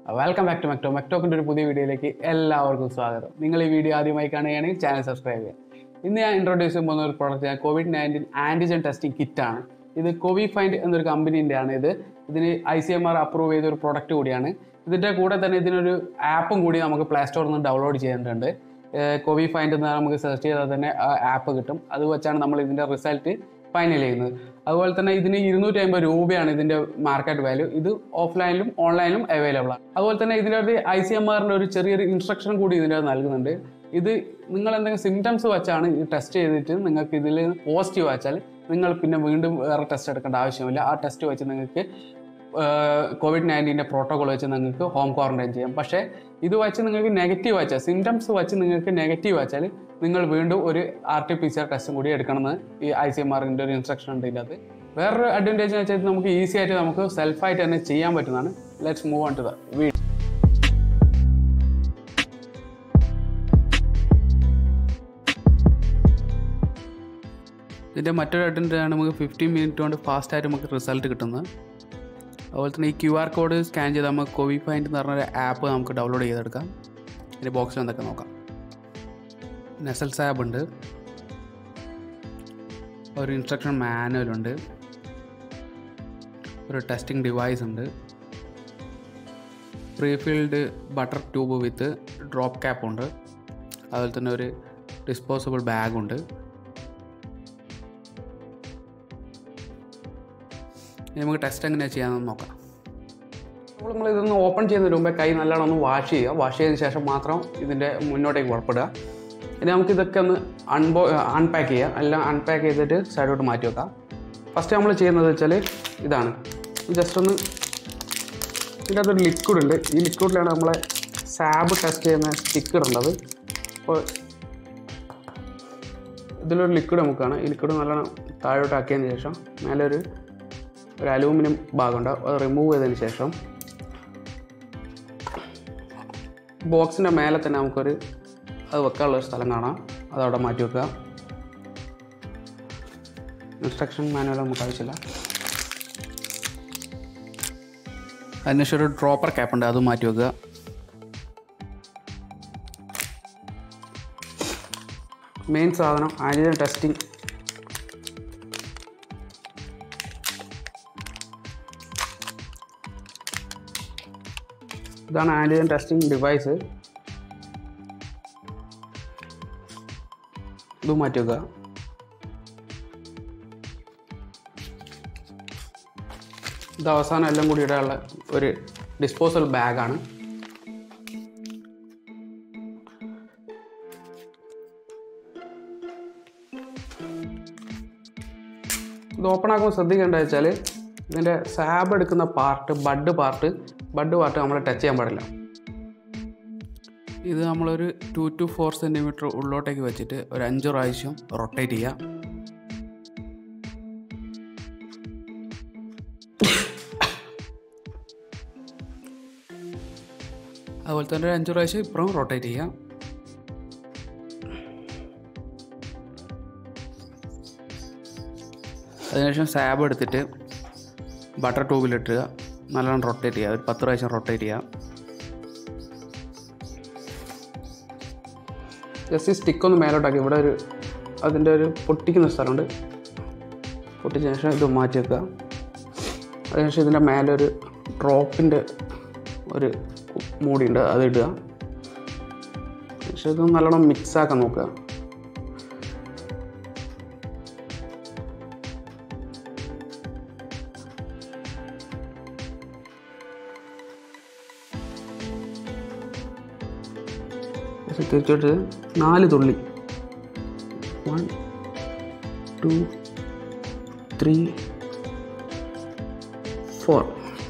welcome back to Mecto മെക്ടോക്കിൻ്റെ ഒരു പുതിയ വീഡിയോയിലേക്ക് എല്ലാവർക്കും സ്വാഗതം നിങ്ങൾ ഈ വീഡിയോ ആദ്യമായി കാണുകയാണെങ്കിൽ ചാനൽ സബ്സ്ക്രൈബ് ചെയ്യുക ഇന്ന് ഞാൻ ഇൻട്രൊഡ്യൂസ് ചെയ്യാൻ പോകുന്ന ഒരു product COVID nineteen antigen testing കിറ്റാണ് ഇത് കോവി ഫൈൻഡ് എന്നൊരു കമ്പനീൻ്റെ ആണ് ഇത് ഇതിന് I C M R approve ചെയ്ത ഒരു പ്രൊഡക്റ്റ് കൂടിയാണ് ഇതിൻ്റെ കൂടെ തന്നെ ഇതിനൊരു ആപ്പും കൂടി നമുക്ക് പ്ലേ സ്റ്റോറിൽ നിന്ന് ഡൗൺലോഡ് ചെയ്യേണ്ടതുണ്ട് കോവി ഫൈൻഡ് എന്ന് നമുക്ക് സെർച്ച് ചെയ്താൽ തന്നെ ആപ്പ് കിട്ടും അത് വെച്ചാണ് നമ്മൾ ഇതിൻ്റെ റിസൾട്ട് ഫൈനൽ ചെയ്യുന്നത് അതുപോലെ തന്നെ ഇതിന് ഇരുന്നൂറ്റി അമ്പത് രൂപയാണ് ഇതിൻ്റെ മാർക്കറ്റ് വാല്യൂ ഇത് ഓഫ്ലൈനിലും ഓൺലൈനിലും അവൈലബിൾ ആണ് അതുപോലെ തന്നെ ഇതിലൊരു ഐ സി എം ആറിൻ്റെ ഒരു ചെറിയൊരു ഇൻസ്ട്രക്ഷൻ കൂടി ഇതിൻ്റെ നൽകുന്നുണ്ട് ഇത് നിങ്ങൾ എന്തെങ്കിലും സിംറ്റംസ് വെച്ചാണ് ഇത് ടെസ്റ്റ് ചെയ്തിട്ട് നിങ്ങൾക്ക് ഇതിൽ പോസിറ്റീവ് വെച്ചാൽ നിങ്ങൾ പിന്നെ വീണ്ടും വേറെ ടെസ്റ്റ് എടുക്കേണ്ട ആവശ്യമില്ല ആ ടെസ്റ്റ് വെച്ച് നിങ്ങൾക്ക് കോവിഡ് നയൻറ്റീൻ്റെ പ്രോട്ടോകോൾ വെച്ച് നിങ്ങൾക്ക് ഹോം ക്വാറന്റൈൻ ചെയ്യാം പക്ഷേ ഇത് വെച്ച് നിങ്ങൾക്ക് നെഗറ്റീവ് വെച്ചാൽ സിംറ്റംസ് വെച്ച് നിങ്ങൾക്ക് നെഗറ്റീവ് വെച്ചാൽ നിങ്ങൾ വീണ്ടും ഒരു R T P C R ടെസ്റ്റും കൂടി എടുക്കണമെന്ന് ഈ ഐ സി എം ആറിൻ്റെ ഒരു ഇൻസ്ട്രക്ഷൻ ഉണ്ട് ഇതിനകത്ത് വേറൊരു അഡ്വാൻറ്റേജ് എന്ന് വെച്ചാൽ ഇത് നമുക്ക് ഈസി ആയിട്ട് നമുക്ക് സെൽഫായിട്ട് തന്നെ ചെയ്യാൻ പറ്റുന്നതാണ് let's move on to the video ഇതിൻ്റെ മറ്റൊരു അഡ്വാൻറ്റേജ് ആണ് നമുക്ക് ഫിഫ്റ്റീൻ മിനിറ്റ് കൊണ്ട് ഫാസ്റ്റായിട്ട് നമുക്ക് റിസൾട്ട് കിട്ടുന്നത് അതുപോലെ തന്നെ ഈ ക്യു ആർ കോഡ് സ്കാൻ ചെയ്ത് നമുക്ക് കോവി ഫൈൻഡ് എന്ന് പറഞ്ഞൊരു ആപ്പ് നമുക്ക് ഡൗൺലോഡ് ചെയ്തെടുക്കാം ഇതിൻ്റെ ബോക്സിൽ എന്തൊക്കെ നോക്കാം നെസൽ സാബ് ഉണ്ട് ഒരു ഇൻസ്ട്രക്ഷൻ മാനുവൽ ഉണ്ട് ഒരു ടെസ്റ്റിംഗ് ഡിവൈസ് ഉണ്ട് prefilled buffer tube with drop cap ഉണ്ട് അതുപോലെ തന്നെ ഒരു ഡിസ്പോസിബിൾ ബാഗുണ്ട് ഇനി നമുക്ക് ടെസ്റ്റ് എങ്ങനെയാണ് ചെയ്യാമെന്ന് നോക്കാം അപ്പോൾ നമ്മൾ ഇതൊന്ന് ഓപ്പൺ ചെയ്യുന്നതിന് മുമ്പേ കൈ നല്ലോണം ഒന്ന് വാഷ് ചെയ്യുക വാഷ് ചെയ്തതിന് ശേഷം മാത്രം ഇതിൻ്റെ മുന്നോട്ടേക്ക് പുറപ്പെടുക ഇനി നമുക്ക് ഇതൊക്കെ ഒന്ന് അൺബോ അൺപാക്ക് ചെയ്യാം എല്ലാം അൺപാക്ക് ചെയ്തിട്ട് സൈഡോട്ട് മാറ്റി വെക്കാം ഫസ്റ്റ് നമ്മൾ ചെയ്യുന്നത് വെച്ചാൽ ഇതാണ് ജസ്റ്റ് ഒന്ന് ഇതിൻ്റെ അകത്തൊരു ലിക്വിഡ് ഉണ്ട് ഈ ലിക്വിഡിലാണ് നമ്മളെ സാബ് ടെസ്റ്റ് ചെയ്യുന്ന സ്റ്റിക്കർ ഉള്ളത് അപ്പോൾ ഇതിലൊരു ലിക്വിഡ് നമുക്കാണ് ഈ ലിക്വിഡ് നല്ലോണം താഴോട്ട് ആക്കിയതിന് ശേഷം മേലെ ഒരു ഒരു അലൂമിനിയം ഭാഗമുണ്ട് അത് റിമൂവ് ചെയ്തതിന് ശേഷം ബോക്സിൻ്റെ മേലെ തന്നെ നമുക്കൊരു അത് വെക്കാനുള്ള ഒരു സ്ഥലം കാണാം അത് അവിടെ മാറ്റി വെക്കുക ഇൻസ്ട്രക്ഷൻ മാനുവൽ നമുക്ക് ആവശ്യമില്ല അതിനുശേഷം ഒരു ഡ്രോപ്പർ ക്യാപ്പ് ഉണ്ട് അതും മാറ്റി വെക്കുക മെയിൻ സാധനം ആൻറ്റിജൻ ടെസ്റ്റിംഗ് ഇതാണ് ആൻറ്റിജൻ ടെസ്റ്റിംഗ് ഡിവൈസ് ഇത് മാറ്റി വെക്കുക ഇത് അവസാനം എല്ലാം കൂടി ഇടാനുള്ള ഒരു ഡിസ്പോസൽ ബാഗാണ് ഇത് ഓപ്പൺ ആക്കുമ്പോൾ ശ്രദ്ധിക്കേണ്ടത് വെച്ചാൽ ഇതിൻ്റെ സാബ് എടുക്കുന്ന part bud part bud part നമ്മൾ ടച്ച് ചെയ്യാൻ പാടില്ല ഇത് നമ്മളൊരു ടു ടു ഫോർ സെൻറ്റിമീറ്റർ ഉള്ളോട്ടേക്ക് വെച്ചിട്ട് ഒരു അഞ്ച് പ്രാവശ്യം റൊട്ടേറ്റ് ചെയ്യുക അതുപോലെ തന്നെ ഒരു അഞ്ച് പ്രാവശ്യം ഇപ്പുറം റൊട്ടേറ്റ് ചെയ്യാം അതിനുശേഷം സാബ് എടുത്തിട്ട് ബട്ടർ ട്യൂബിലിട്ടുക നല്ലോണം റൊട്ടേറ്റ് ചെയ്യുക ഒരു പത്ത് പ്രാവശ്യം റൊട്ടേറ്റ് ചെയ്യുക ജസ്റ്റ് ഈ സ്റ്റിക്ക് ഒന്ന് മേലോട്ടാക്കി ഇവിടെ ഒരു അതിൻ്റെ ഒരു പൊട്ടിക്കുന്ന സ്ഥലമുണ്ട് പൊട്ടിച്ച ശേഷം ഇത് മാറ്റി വെക്കുക അതിനുശേഷം ഇതിൻ്റെ മേലെ ഒരു ഡ്രോപ്പിൻ്റെ ഒരു മൂടിയുണ്ട് അത് ഇടുക പക്ഷേ ഇത് നല്ലോണം മിക്സാക്കാൻ നോക്കുക തിരിച്ചോട്ട് നാല് തുള്ളി വൺ ടു ത്രീ ഫോർ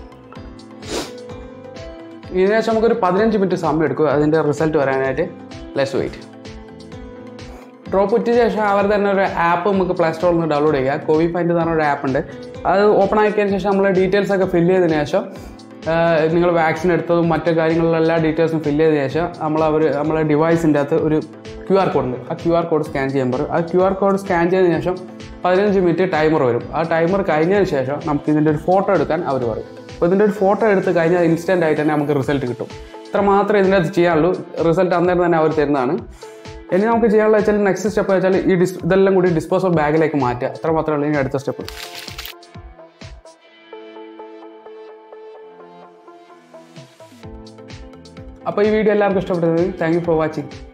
ഇതിനുശേഷം നമുക്കൊരു പതിനഞ്ച് മിനിറ്റ് സമയം എടുക്കും അതിൻ്റെ റിസൾട്ട് വരാനായിട്ട് ലെസ് വെയിറ്റ് ഡ്രോപ്പ് ഇട്ട ശേഷം അവർ തന്നെ ഒരു ആപ്പ് നമുക്ക് പ്ലേ സ്റ്റോറിൽ നിന്ന് ഡൗൺലോഡ് ചെയ്യുക കോവി ഫൈൻഡ് എന്ന് പറഞ്ഞ ഒരു ആപ്പ് ഉണ്ട് അത് ഓപ്പൺ ആക്കിയതിന് ശേഷം നമ്മൾ ഡീറ്റെയിൽസ് ഒക്കെ ഫില്ല് ചെയ്തതിന് ശേഷം നിങ്ങൾ വാക്സിൻ എടുത്തതും മറ്റു കാര്യങ്ങളിലുള്ള എല്ലാ ഡീറ്റെയിൽസും ഫില്ല് ചെയ്തതിന് ശേഷം നമ്മൾ അവർ നമ്മളെ ഡിവൈസിൻ്റെ അകത്ത് ഒരു ക്യു ആർ കോഡ് ഉണ്ട് ആ ക്യു ആർ കോഡ് സ്കാൻ ചെയ്യാൻ പറയും ആ ക്യു ആർ കോഡ് സ്കാൻ ചെയ്തതിന് ശേഷം പതിനഞ്ച് മിനിറ്റ് ടൈമർ വരും ആ ടൈമർ കഴിഞ്ഞതിന് ശേഷം നമുക്ക് ഇതിൻ്റെ ഒരു ഫോട്ടോ എടുക്കാൻ അവർ പറയും അപ്പോൾ ഇതിൻ്റെ ഒരു ഫോട്ടോ എടുത്ത് കഴിഞ്ഞാൽ ഇൻസ്റ്റൻ്റ് ആയിട്ട് തന്നെ നമുക്ക് റിസൾട്ട് കിട്ടും ഇത്ര മാത്രമേ ഇതിൻ്റെ അകത്ത് ചെയ്യാനുള്ളൂ റിസൾട്ട് അന്നേരം തന്നെ അവർ തരുന്നതാണ് ഇനി നമുക്ക് ചെയ്യാനുള്ള വെച്ചാൽ നെക്സ്റ്റ് സ്റ്റെപ്പ് വെച്ചാൽ ഈ ഡിസ് ഇതെല്ലാം കൂടി ഡിസ്പോസൽ ബാഗിലേക്ക് മാറ്റുക അത്ര മാത്രമേ ഉള്ളൂ ഇനി അടുത്ത സ്റ്റെപ്പ് അപ്പോൾ ഈ വീഡിയോ എല്ലാവർക്കും ഇഷ്ടപ്പെട്ടത് താങ്ക് യു ഫോർ വാച്ചിങ്